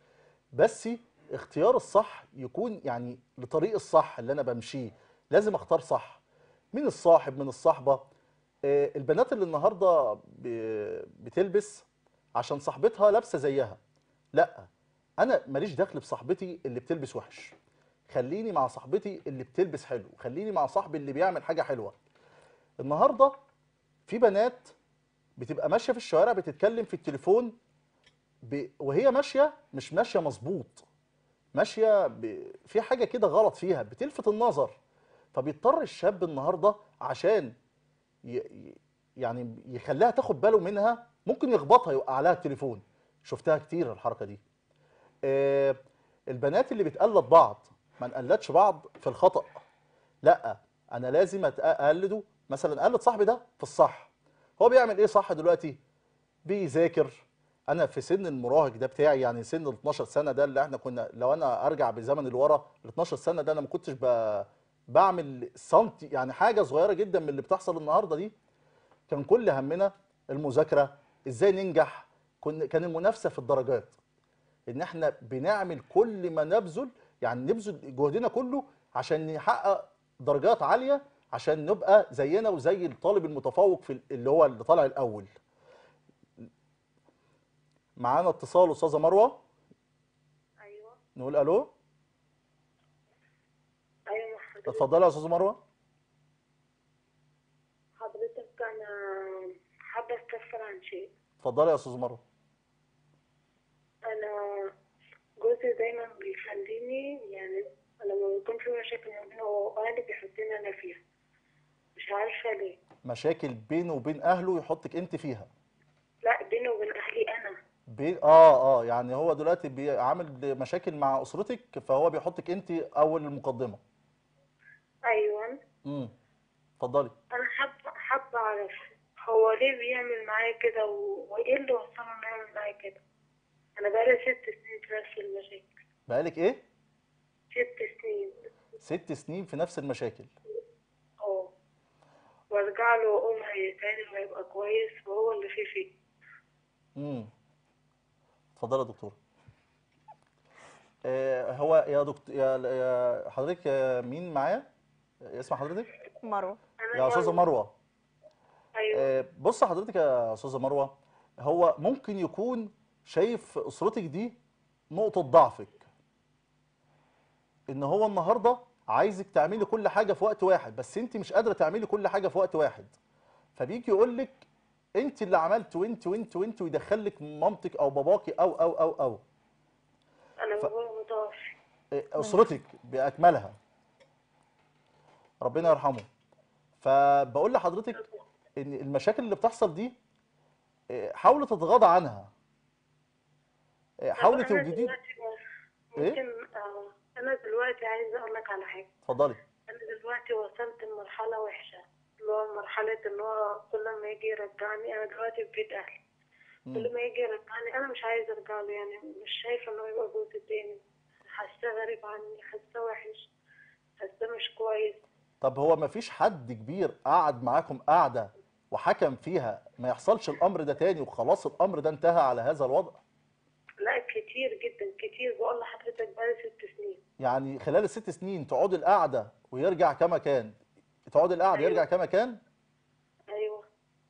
بس اختيار الصح يكون يعني لطريق الصح اللي انا بمشيه لازم اختار صح من الصاحب من الصحبه آه، البنات اللي النهارده ب- بتلبس عشان صاحبتها لابسه زيها لا انا ماليش دخل بصاحبتي اللي بتلبس وحش خليني مع صاحبتي اللي بتلبس حلو خليني مع صاحبي اللي بيعمل حاجه حلوه النهارده في بنات بتبقى ماشيه في الشوارع بتتكلم في التليفون ب... وهي ماشيه مش ماشيه مظبوط ماشيه ب... في حاجه كده غلط فيها بتلفت النظر فبيضطر الشاب النهارده عشان ي... ي- يعني يخليها تاخد باله منها ممكن يخبطها يوقع لها التليفون شفتها كتير الحركه دي آه، البنات اللي بتقلد بعض ما نقلدش بعض في الخطأ لا انا لازم أت- اقلده مثلا اقلد صاحبي ده في الصح هو بيعمل ايه صح دلوقتي بيذاكر انا في سن المراهق ده بتاعي يعني سن ال 12 سنه ده اللي احنا كنا لو انا ارجع بزمن لورا ال 12 سنه ده انا ما كنتش ب... بعمل سنتي يعني حاجه صغيره جدا من اللي بتحصل النهارده دي كان كل همنا المذاكره ازاي ننجح كن كان المنافسه في الدرجات ان احنا بنعمل كل ما نبذل يعني نبذل جهدنا كله عشان نحقق درجات عاليه عشان نبقى زينا وزي الطالب المتفوق في ال- اللي هو اللي طالع الاول معانا اتصال استاذه مروه ايوه نقول الو ايوه حضرتك اتفضلي يا استاذه مروه حضرتك انا حابه استفسر عن شيء اتفضلي يا استاذه مروه انا جوزي دايما بيخليني يعني لما بيكون في مشاكل ما بينه واهلي بيحطني انا فيها مش عارفه ليه مشاكل بينه وبين اهله يحطك انت فيها لا بيني وبين اهلي انا بين اه اه يعني هو دلوقتي بيعمل مشاكل مع اسرتك فهو بيحطك انت اول المقدمه ايوه امم اتفضلي انا حابه حابه اعرف هو ليه بيعمل معايا كده و- وايه اللي وصله انه يعمل معايا كده انا بقالي ست سنين في نفس المشاكل بقالك ايه ست سنين ست سنين في نفس المشاكل اه وارجع له واقول هيتعدل وهيبقى كويس وهو اللي فيه فيه امم اتفضلي يا دكتور آه هو يا دكتور يا, يا حضرتك آه، مين معايا اسم حضرتك مروه انا يا استاذه مروه ايوه آه، بص حضرتك يا استاذه مروه هو ممكن يكون شايف في اسرتك دي نقطه ضعفك ان هو النهارده عايزك تعملي كل حاجه في وقت واحد بس انت مش قادره تعملي كل حاجه في وقت واحد فبيجي يقول لك انت اللي عملت وانت وانت وانت ويدخلك مامتك او باباكي او او او او انا ف- بابايا متوفي آه، اسرتك باكملها ربنا يرحمه فبقول لحضرتك ان المشاكل اللي بتحصل دي آه، حاولي تتغاضى عنها آه، حاولي طب أنا توجدي دلوقتي إيه؟ ممكن آه، انا دلوقتي عايزه اقول لك على حاجه اتفضلي انا دلوقتي وصلت لمرحله وحشه اللي هو مرحله ان هو كل ما يجي يرجعني انا دلوقتي في بيت اهلي مم. كل ما يجي يرجعني انا مش عايزه ارجع له يعني مش شايفه انه يبقى جوزي تاني حاساه غريب عني حاساه وحش حاساه مش كويس طب هو ما فيش حد كبير قعد معاكم قعده وحكم فيها ما يحصلش الامر ده تاني وخلاص الامر ده انتهى على هذا الوضع لا كتير جدا كتير بقول لحضرتك بقالي ست سنين يعني خلال الست سنين تقعد القعده ويرجع كما كان تقعد القعده أيوة. يرجع كما كان ايوه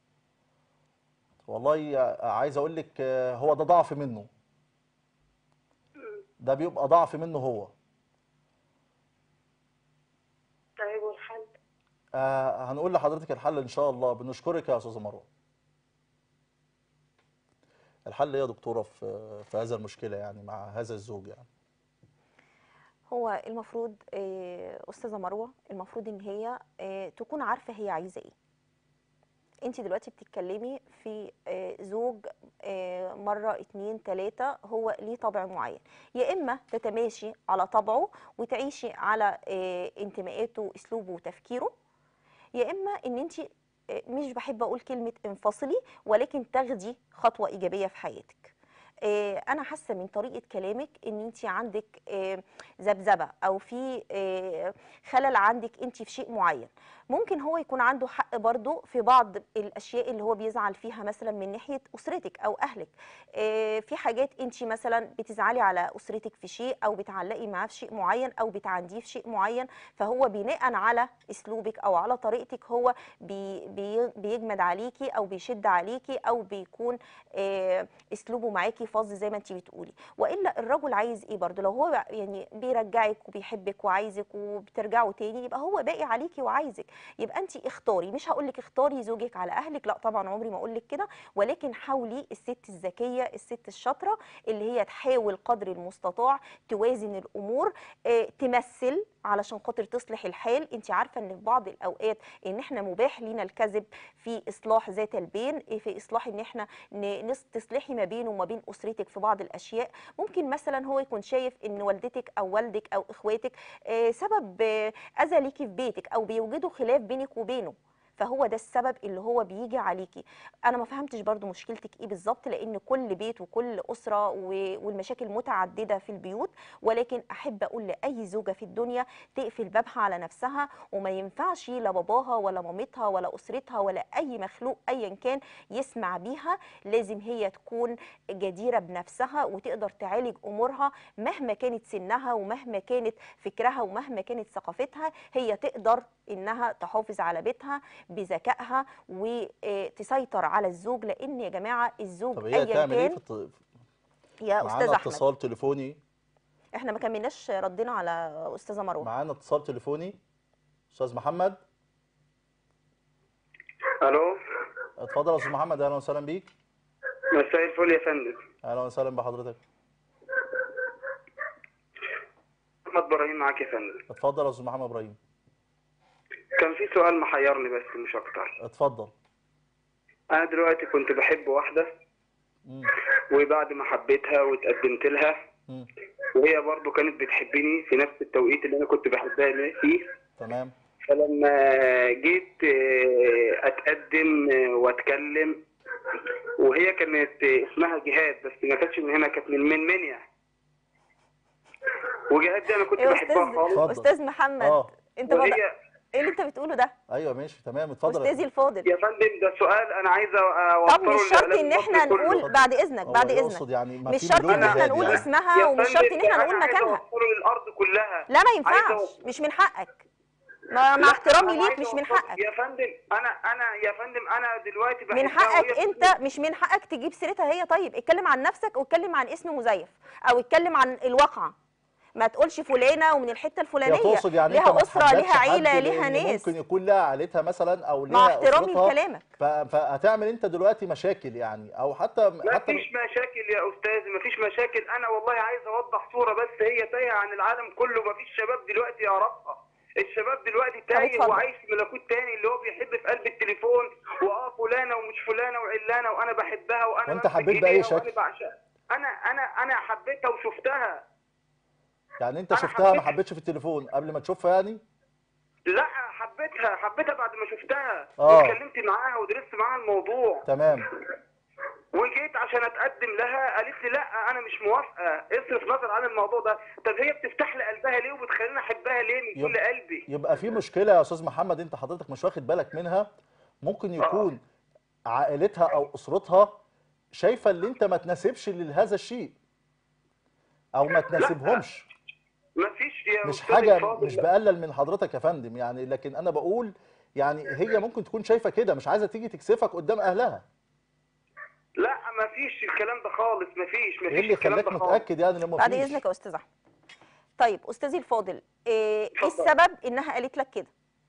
والله عايز اقول لك آه، هو ده ضعف منه مم. ده بيبقى ضعف منه هو طيب والحل آه هنقول لحضرتك الحل ان شاء الله بنشكرك يا استاذه مروه الحل ايه يا دكتوره في في هذا المشكله يعني مع هذا الزوج يعني هو المفروض آه، استاذه مروه المفروض ان هي آه، تكون عارفه هي عايزه ايه انت دلوقتي بتتكلمي في آه، زوج آه، مره اتنين تلاته هو ليه طبع معين يا اما تتماشي على طبعه وتعيشي على آه، انتماءاته واسلوبه وتفكيره يا اما ان انت مش بحب اقول كلمه انفصلي ولكن تاخدي خطوه ايجابيه في حياتك آه، انا حاسه من طريقه كلامك ان انت عندك آه، ذبذبه او في آه، خلل عندك انت في شيء معين ممكن هو يكون عنده حق برضه في بعض الاشياء اللي هو بيزعل فيها مثلا من ناحيه اسرتك او اهلك آه، في حاجات انت مثلا بتزعلي على اسرتك في شيء او بتعلقي معاه في شيء معين او بتعنديه في شيء معين فهو بناء على اسلوبك او على طريقتك هو بي بي بيجمد عليكي او بيشد عليكي او بيكون آه، اسلوبه معاكي فظ زي ما انت بتقولي والا الرجل عايز ايه برضه لو هو يعني بيرجعك وبيحبك وعايزك وبترجعوا تاني يبقى هو باقي عليكي وعايزك يبقى انت اختاري مش هقول لك اختاري زوجك على اهلك لا طبعا عمري ما اقول لك كده ولكن حاولي الست الذكيه الست الشاطره اللي هي تحاول قدر المستطاع توازن الامور آه، تمثل علشان خاطر تصلح الحال انت عارفه ان في بعض الاوقات ان احنا مباح لينا الكذب في اصلاح ذات البين إيه في اصلاح ان احنا ن- نص- تصلحي ما بينه وما بين اسرتك في بعض الاشياء ممكن مثلا هو يكون شايف ان والدتك او والدك او اخواتك آه، سبب آه، اذى ليكي في بيتك او بيوجدوا خلاف بينك وبينه فهو ده السبب اللي هو بيجي عليكي انا ما فهمتش برضو مشكلتك ايه بالظبط لان كل بيت وكل اسره و- والمشاكل متعدده في البيوت ولكن احب اقول لاي زوجه في الدنيا تقفل بابها على نفسها وما ينفعش لا باباها ولا مامتها ولا اسرتها ولا اي مخلوق ايا كان يسمع بيها لازم هي تكون جديره بنفسها وتقدر تعالج امورها مهما كانت سنها ومهما كانت فكرها ومهما كانت ثقافتها هي تقدر انها تحافظ على بيتها بذكائها وتسيطر على الزوج لان يا جماعه الزوج طب هي ايا تعمل ايه كان في الط- يا استاذ معانا احمد اتصال تليفوني احنا ما كملناش ردنا على استاذه مروه معانا اتصال تليفوني استاذ محمد الو اتفضل يا استاذ محمد اهلا وسهلا بيك مساء الفل يا فندم اهلا وسهلا بحضرتك محمد ابراهيم معاك يا فندم اتفضل يا استاذ محمد ابراهيم كان في سؤال محيرني بس مش اكتر اتفضل انا دلوقتي كنت بحب واحده مم. وبعد ما حبيتها واتقدمت لها مم. وهي برضو كانت بتحبني في نفس التوقيت اللي انا كنت بحبها فيه تمام فلما جيت آه، اتقدم آه، واتكلم وهي كانت آه، اسمها جهاد بس ما كانتش من هنا كانت من من منيا وجهاد دي انا كنت ايه يا بحبها استاذ خالص اتفضل. استاذ محمد اه انت بض... وهي ايه اللي انت بتقوله ده ايوه ماشي تمام اتفضل يا استاذي الفاضل يا فندم ده سؤال انا عايز طب اوصله مش شرط للإعلام ان احنا المصري كله. نقول اتفضل. بعد اذنك هو بعد يقصد اذنك يعني ما مش في شرط مليون ان احنا جهاد نقول يعني. اسمها يا ومش فندم شرط ان ده احنا أنا نقول عايز مكانها اوصله للارض كلها لا ما عايز ينفعش أوصل- مش من حقك ما مع لا، احترامي أنا ليك عايز مش من أوصل- حقك يا فندم انا انا يا فندم انا دلوقتي من بحبها حقك وهي انت مش من حقك تجيب سيرتها هي طيب اتكلم عن نفسك واتكلم عن اسم مزيف او اتكلم عن الواقعه ما تقولش فلانه ومن الحته هي الفلانيه تقصد يعني انت ليها ما اسره تحددش ليها حد عيله لأن ليها ناس ممكن يكون لها عائلتها مثلا او لها مع احترامي أسرتها، لكلامك ف- فهتعمل انت دلوقتي مشاكل يعني او حتى ما حتى فيش مشاكل يا استاذ ما فيش مشاكل انا والله عايز اوضح صوره بس هي تايهه عن العالم كله ما فيش شباب دلوقتي يعرفها الشباب دلوقتي تايه اتفضل. وعايش في ملكوت تاني اللي هو بيحب في قلب التليفون واه فلانه ومش فلانه وعلانه وانا بحبها وانا وانت بمسك حبيت بأي إيديها شكل؟ وأنا بعشقها. انا انا انا حبيتها وشفتها يعني انت أنا شفتها ما حبيت- حبيتش في التليفون قبل ما تشوفها يعني لا حبيتها حبيتها بعد ما شفتها آه. واتكلمت معاها ودرست معاها الموضوع تمام وجيت عشان اتقدم لها قالت لي لا انا مش موافقه اصرف نظر عن الموضوع ده طب هي بتفتح لي قلبها ليه وبتخليني احبها ليه من كل يبقى- قلبي يبقى في مشكله يا استاذ محمد انت حضرتك مش واخد بالك منها ممكن يكون عائلتها او اسرتها شايفه اللي انت ما تناسبش لهذا الشيء او ما تناسبهمش مفيش يا مش أستاذ حاجه الفاضل، مش لا. بقلل من حضرتك يا فندم يعني لكن انا بقول يعني هي ممكن تكون شايفه كده مش عايزه تيجي تكسفك قدام اهلها لا مفيش الكلام ده خالص مفيش مفيش ايه اللي الكلام خلاك ده خالص. متاكد يعني لما بعد اذنك يا استاذ احمد طيب استاذي الفاضل ايه إيه اتفضل. السبب انها قالت لك كده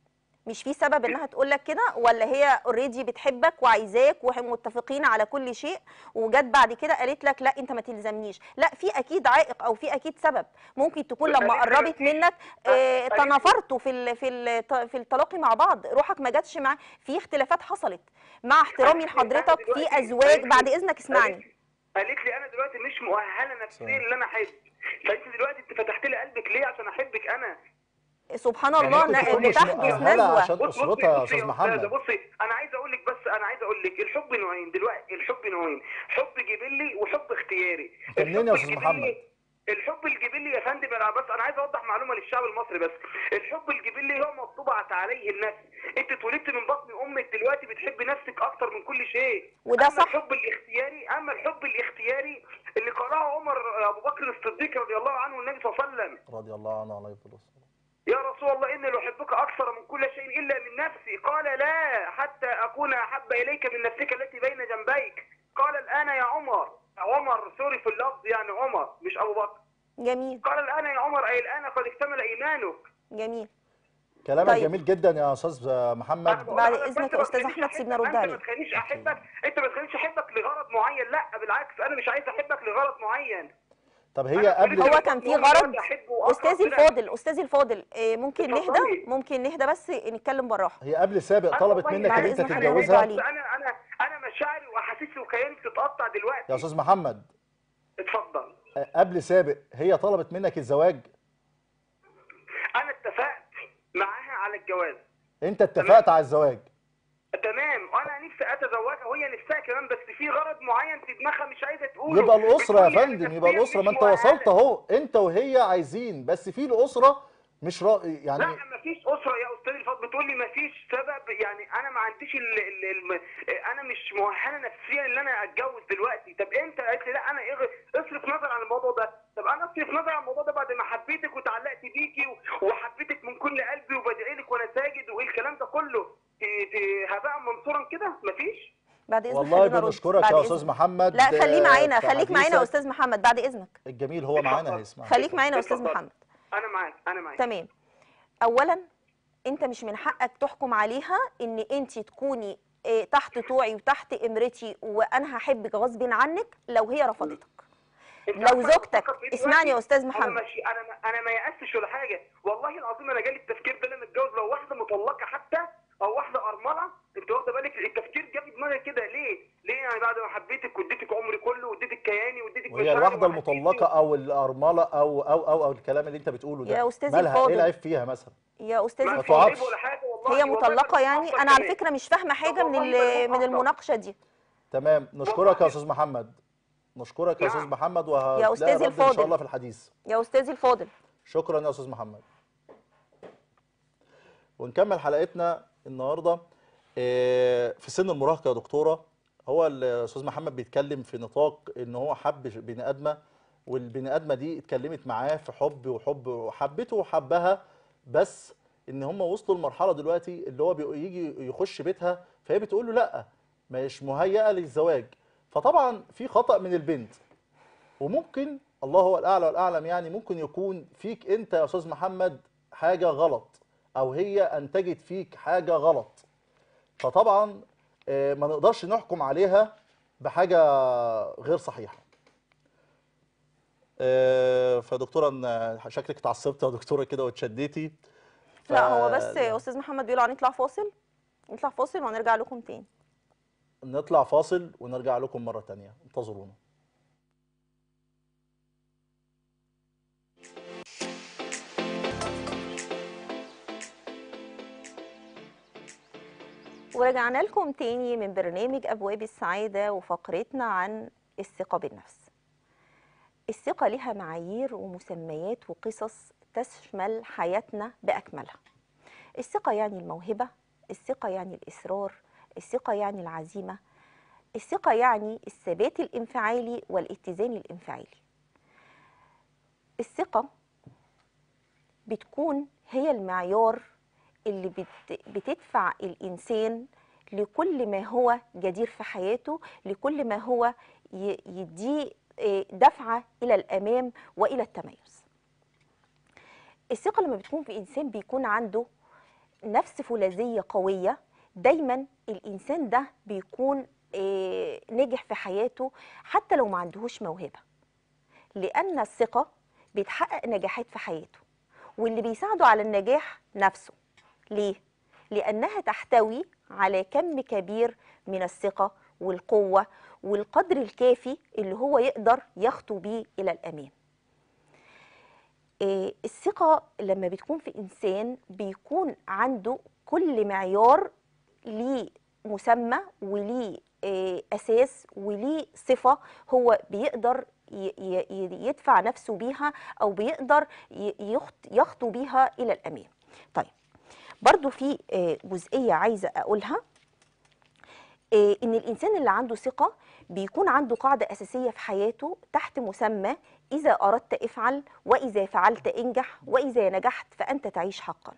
مش في سبب انها تقول لك كده ولا هي اوريدي بتحبك وعايزاك وهم متفقين على كل شيء وجت بعد كده قالت لك لا انت ما تلزمنيش لا في اكيد عائق او في اكيد سبب ممكن تكون لا، لما قالت لي قربت مفيش. منك آه، قالت لي- تنافرتوا في ال في ال في التلاقي مع بعض روحك ما جاتش مع في اختلافات حصلت مع احترامي قالت لي أنا لحضرتك في دلوقتي- ازواج قالت لي- بعد اذنك اسمعني قالت لي- قالت لي انا دلوقتي مش مؤهله نفسيا ان انا احب فانت دلوقتي انت فتحت لي قلبك ليه عشان احبك انا سبحان يعني الله ممكن ن- تكون مش بتحدث مؤهلة نزوه عشان بص- بصي- أسرتها يا بصي أستاذ أستاذة، محمد بصي انا عايز اقول لك بس انا عايز اقول لك الحب نوعين دلوقتي الحب نوعين حب جبلي وحب اختياري أنت منين يا أستاذ الحب محمد؟ الجبلي- الحب الجبلي يا فندم انا بس انا عايز اوضح معلومه للشعب المصري بس الحب الجبلي هو مطبوعة عليه النفس انت اتولدت من بطن امك دلوقتي بتحب نفسك اكتر من كل شيء وده أما صح. الحب الاختياري اما الحب الاختياري اللي قرأه عمر ابو بكر الصديق رضي الله عنه والنبي صلى الله عليه وسلم رضي الله عنه عليه الصلاة والسلام يا رسول الله إني لأحبك أكثر من كل شيء إلا من نفسي قال لا حتى أكون أحب إليك من نفسك التي بين جنبيك قال الآن يا عمر عمر سوري في اللفظ يعني عمر مش أبو بكر جميل قال الآن يا عمر أي الآن قد اكتمل إيمانك جميل كلامك طيب. جميل جدا يا أستاذ أنا محمد بقول بعد لك إذنك أنت يا ما أستاذ تخلينيش أحمد سيبني أحبك، أرد أنت عليك. ما تخلينيش أحبك أنت ما تخلينيش أحبك لغرض معين لا بالعكس أنا مش عايز أحبك لغرض معين طب هي أنا قبل كل هو كان في غرض استاذي الفاضل الفاضل استاذي الفاضل آه، ممكن نهدى اتفضلي. ممكن نهدى بس نتكلم بالراحه هي قبل سابق طلبت منك بعد ان انت إذنك أنا هرد تتجوزها عليه. انا انا انا مشاعري واحاسيسي وكياني بتتقطع دلوقتي يا استاذ محمد اتفضل قبل سابق هي طلبت منك الزواج انا اتفقت معاها على الجواز انت اتفقت على الزواج تمام وانا نفسي اتزوجها وهي نفسها كمان بس في غرض معين في دماغها مش عايزه تقوله يبقى الاسره يا بتقول لي فندم أنا يبقى نفسياً الاسره مش ما انت مؤهلة. وصلت اهو انت وهي عايزين بس في الاسره مش را... يعني لا مفيش اسره يا استاذ الفاضل بتقول لي مفيش سبب يعني انا ما عنديش ال ال ال انا مش مؤهله نفسيا ان انا اتجوز دلوقتي طب امتى قالت لي لا انا إيه اصرف نظر عن الموضوع ده طب انا اصرف نظر عن الموضوع ده بعد ما حبيتك وتعلقت بيكي و- وحبيتك من كل قلبي وبدعي لك وانا ساجد وايه الكلام ده كله ت- ت- هباء منصورا كده مفيش بعد اذنك والله خلينا نرد. بنشكرك بعد يا إذنك. استاذ محمد لا خليه آه، معانا في خليك معانا يا حديثك. استاذ محمد بعد اذنك الجميل هو معانا اتفضل. هيسمع خليك معانا يا استاذ اتفضل. محمد انا معاك انا معاك تمام اولا انت مش من حقك تحكم عليها ان انت تكوني آه، تحت طوعي وتحت امرتي وانا هحبك غصب عنك لو هي رفضتك انت لو عارفة زوجتك- أنا بفكر في إيه اسمعني يا دلوقتي؟ أستاذ انا محمد. ماشي انا ما انا ما يأستش ولا حاجه والله العظيم انا جالي التفكير ده لما اتجوز لو واحده مطلقه حتى او واحده ارمله انت واخده بالك التفكير جاب دماغي كده ليه؟ ليه يعني بعد ما حبيتك واديتك عمري كله واديتك كياني واديتك وهي مشاعري الواحده وحسيتي المطلقه او الارمله او او او او الكلام اللي انت بتقوله ده يا أستاذي مالها الفاضل. ايه العيب فيها مثلا يا استاذ ما ما في الفاضل تعبش. عيب ولا حاجه والله هي والله مطلقه ده يعني بتأثر انا على كمان. فكره مش فاهمه حاجه من والله ده ال- من بتأثر. المناقشه دي تمام نشكرك يا استاذ محمد نشكرك يا نعم. استاذ محمد يا وهتلاقي أستاذي رد ان الفاضل. شاء الله في الحديث يا استاذي الفاضل شكرا يا استاذ محمد ونكمل حلقتنا النهارده آه، في سن المراهقه يا دكتوره هو الاستاذ محمد بيتكلم في نطاق ان هو حب بني ادمه والبني ادمه دي اتكلمت معاه في حب وحب وحبته وحبها بس ان هم وصلوا لمرحله دلوقتي اللي هو بي- يجي يخش بيتها فهي بتقول له لا مش مهيئه للزواج فطبعا في خطا من البنت وممكن الله هو الاعلى والاعلم يعني ممكن يكون فيك انت يا استاذ محمد حاجه غلط او هي انتجت فيك حاجه غلط فطبعا آه، ما نقدرش نحكم عليها بحاجه غير صحيحه آه، فدكتوره أنا شكلك اتعصبت يا دكتوره كده واتشديتي ف- لا هو بس يا استاذ محمد بيقولوا هنطلع فاصل نطلع فاصل وهنرجع لكم تاني نطلع فاصل ونرجع لكم مره تانية انتظرونا ورجعنا لكم تاني من برنامج أبواب السعادة وفقرتنا عن الثقة بالنفس الثقة لها معايير ومسميات وقصص تشمل حياتنا بأكملها الثقة يعني الموهبة الثقة يعني الإصرار الثقة يعني العزيمة الثقة يعني الثبات الانفعالي والاتزان الانفعالي الثقة بتكون هي المعيار اللي بت بتدفع الإنسان لكل ما هو جدير في حياته لكل ما هو ي- يديه آه، دفعة إلى الأمام وإلى التميز الثقة لما بتكون في إنسان بيكون عنده نفس فولاذيه قويه دايما الانسان ده بيكون آه، ناجح في حياته حتى لو ما عندهوش موهبه لان الثقه بتحقق نجاحات في حياته واللي بيساعده على النجاح نفسه ليه لانها تحتوي على كم كبير من الثقه والقوه والقدر الكافي اللي هو يقدر يخطو بيه الى الامام آه، الثقة لما بتكون في إنسان بيكون عنده كل معيار ليه مسمى وليه آه، أساس وليه صفة هو بيقدر ي- ي- ي- يدفع نفسه بيها أو بيقدر ي- يخط- يخطو بيها إلى الأمام طيب برضو في آه، جزئية عايزة أقولها آه، إن الإنسان اللي عنده ثقة بيكون عنده قاعدة أساسية في حياته تحت مسمى إذا أردت افعل وإذا فعلت انجح وإذا نجحت فأنت تعيش حقا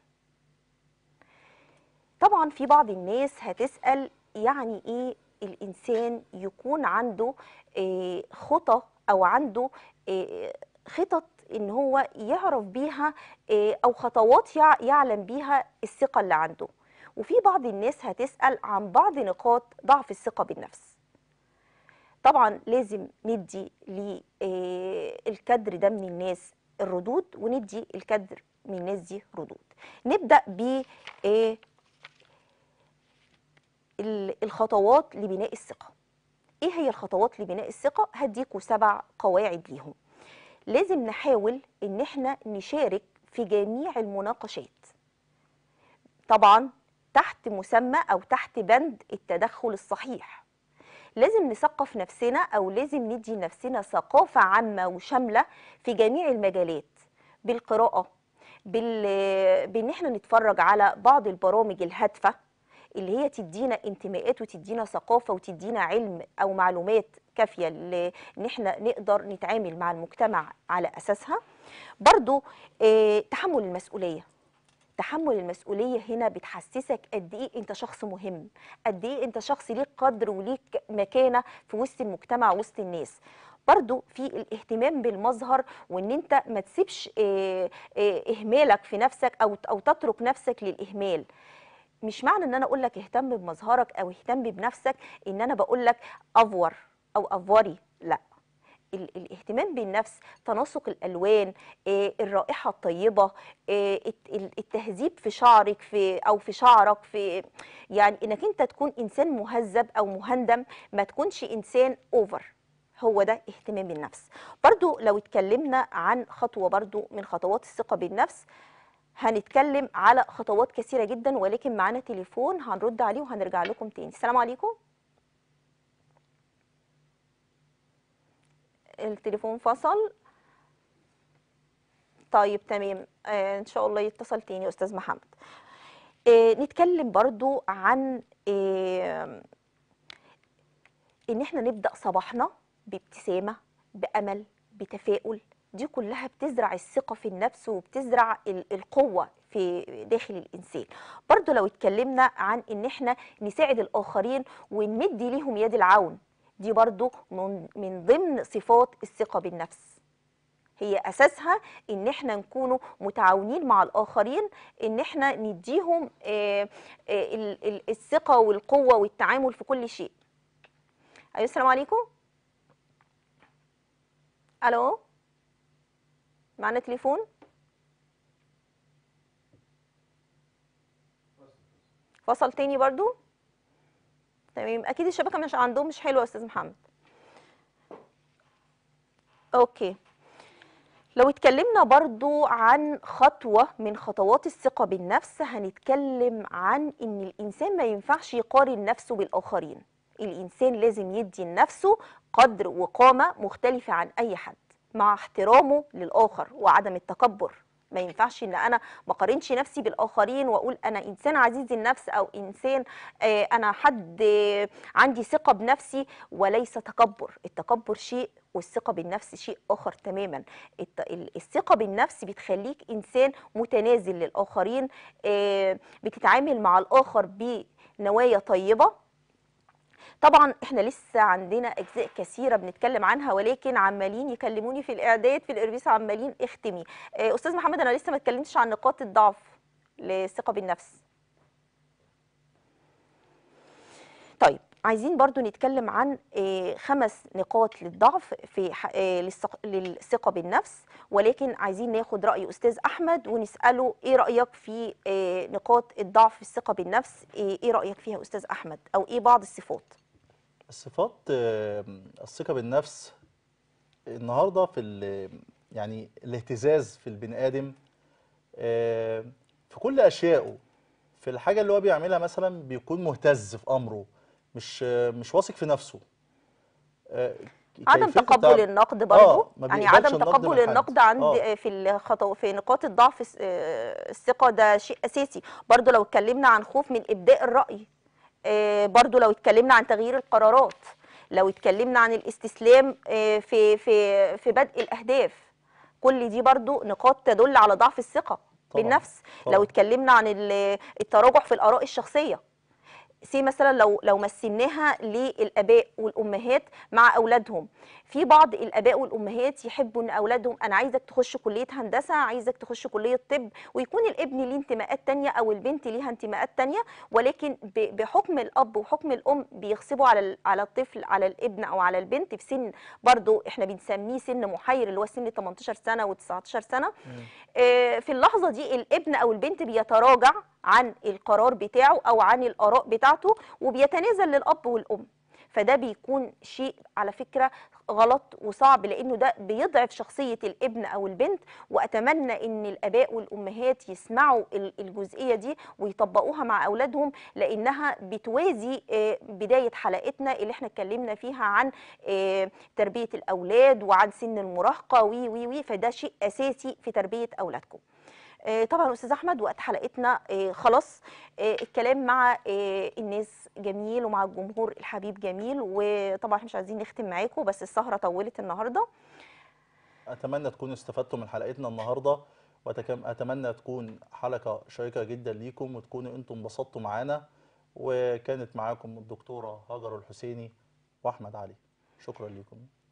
طبعا في بعض الناس هتسأل يعني إيه الإنسان يكون عنده آه، خطى أو عنده آه، خطط إن هو يعرف بيها آه، أو خطوات يع- يعلم بيها الثقة اللي عنده وفي بعض الناس هتسأل عن بعض نقاط ضعف الثقة بالنفس طبعا لازم ندي للكدر ده من الناس الردود وندي الكدر من الناس دي ردود نبدأ ب آه، ال- الخطوات لبناء الثقة ايه هي الخطوات لبناء الثقة هديكوا سبع قواعد ليهم لازم نحاول ان احنا نشارك في جميع المناقشات طبعا تحت مسمى او تحت بند التدخل الصحيح لازم نثقف نفسنا او لازم ندي لنفسنا ثقافه عامه وشامله في جميع المجالات بالقراءه بال... بان احنا نتفرج على بعض البرامج الهادفه اللي هي تدينا انتماءات وتدينا ثقافه وتدينا علم او معلومات كافيه ل- ان احنا نقدر نتعامل مع المجتمع على اساسها برضو آه، تحمل المسؤوليه تحمل المسؤولية هنا بتحسسك قد إيه أنت شخص مهم قد إيه أنت شخص ليك قدر وليك مكانة في وسط المجتمع وسط الناس برضو في الاهتمام بالمظهر وان انت ما تسيبش آه، آه، اهمالك في نفسك او او تترك نفسك للاهمال مش معنى ان انا اقول لك اهتم بمظهرك او اهتم بنفسك ان انا بقول لك افور او افوري لا ال- الاهتمام بالنفس تناسق الالوان آه، الرائحه الطيبه آه، الت- ال- التهذيب في شعرك في او في شعرك في يعني انك انت تكون انسان مهذب او مهندم ما تكونش انسان اوفر هو ده اهتمام بالنفس برضو لو اتكلمنا عن خطوه برضو من خطوات الثقه بالنفس هنتكلم على خطوات كثيره جدا ولكن معانا تليفون هنرد عليه وهنرجع لكم تاني السلام عليكم التليفون فصل طيب تمام آه ان شاء الله يتصل تاني استاذ محمد آه نتكلم برضو عن آه ان احنا نبدا صباحنا بابتسامه بامل بتفاؤل دي كلها بتزرع الثقه في النفس وبتزرع ال- القوه في داخل الانسان برضو لو اتكلمنا عن ان احنا نساعد الاخرين ونمد ليهم يد العون دي برضو من من ضمن صفات الثقه بالنفس هي اساسها ان احنا نكونوا متعاونين مع الاخرين ان احنا نديهم آه، آه، ال- ال- الثقه والقوه والتعامل في كل شيء ايوه السلام عليكم الو معنا تليفون فصل تاني برضو تمام اكيد الشبكه مش عندهم مش حلوه يا استاذ محمد اوكي لو اتكلمنا برضو عن خطوة من خطوات الثقة بالنفس هنتكلم عن ان الانسان ما ينفعش يقارن نفسه بالاخرين الانسان لازم يدي لنفسه قدر وقامة مختلفة عن اي حد مع احترامه للاخر وعدم التكبر ما ينفعش ان انا ما اقارنش نفسي بالاخرين واقول انا انسان عزيز النفس او انسان آه، انا حد آه، عندي ثقه بنفسي وليس تكبر التكبر شيء والثقه بالنفس شيء اخر تماما الت- ال- الثقه بالنفس بتخليك انسان متنازل للاخرين آه، بتتعامل مع الاخر بنوايا طيبه طبعا احنا لسه عندنا اجزاء كثيره بنتكلم عنها ولكن عمالين يكلموني في الاعداد في الاربيس عمالين اختمي آه، استاذ محمد انا لسه ما اتكلمتش عن نقاط الضعف للثقه بالنفس طيب عايزين برضو نتكلم عن آه، خمس نقاط للضعف في ح- آه، للثق- للثقة بالنفس ولكن عايزين ناخد رأي أستاذ أحمد ونسأله إيه رأيك في آه، نقاط الضعف في الثقة بالنفس إيه إيه رأيك فيها أستاذ أحمد أو إيه بعض الصفات الصفات آه، الثقة بالنفس النهارده في ال- يعني الاهتزاز في البني آدم آه، في كل أشيائه في الحاجة اللي هو بيعملها مثلا بيكون مهتز في أمره مش آه، مش واثق في نفسه آه، عدم كيفية تقبل التعب- النقد آه، برضو ما يعني بيقبلش عدم النقد تقبل من حد. النقد عند آه. في الخطو في نقاط الضعف الس- آه، الثقة ده شيء أساسي برضو لو اتكلمنا عن خوف من إبداء الرأي آه، برضو لو اتكلمنا عن تغيير القرارات لو اتكلمنا عن الاستسلام آه، في في في بدء الأهداف كل دي برضو نقاط تدل على ضعف الثقة طبعاً، بالنفس طبعاً. لو اتكلمنا عن ال- التراجع في الآراء الشخصية سي مثلا لو لو مثلناها للاباء والامهات مع اولادهم في بعض الاباء والامهات يحبوا ان اولادهم انا عايزك تخش كليه هندسه عايزك تخش كليه طب ويكون الابن ليه انتماءات تانية او البنت ليها انتماءات تانية ولكن ب- بحكم الاب وحكم الام بيغصبوا على ال- على الطفل على الابن او على البنت في سن برضو احنا بنسميه سن محير اللي هو سن 18 سنه و19 سنه آه، في اللحظه دي الابن او البنت بيتراجع عن القرار بتاعه او عن الاراء بتاعته وبيتنازل للاب والام فده بيكون شيء على فكره غلط وصعب لانه ده بيضعف شخصيه الابن او البنت واتمنى ان الاباء والامهات يسمعوا ال- الجزئيه دي ويطبقوها مع اولادهم لانها بتوازي آه، بدايه حلقتنا اللي احنا اتكلمنا فيها عن آه، تربيه الاولاد وعن سن المراهقه وي وي وي فده شيء اساسي في تربيه اولادكم آه، طبعا استاذ احمد وقت حلقتنا آه، خلاص آه، الكلام مع آه، الناس جميل ومع الجمهور الحبيب جميل وطبعا احنا مش عايزين نختم معاكم بس السهره طولت النهارده اتمنى تكونوا استفدتوا من حلقتنا النهارده واتمنى تكون حلقه شيقه جدا ليكم وتكونوا انتم انبسطتوا معانا وكانت معاكم الدكتوره هاجر الحسيني واحمد علي شكرا لكم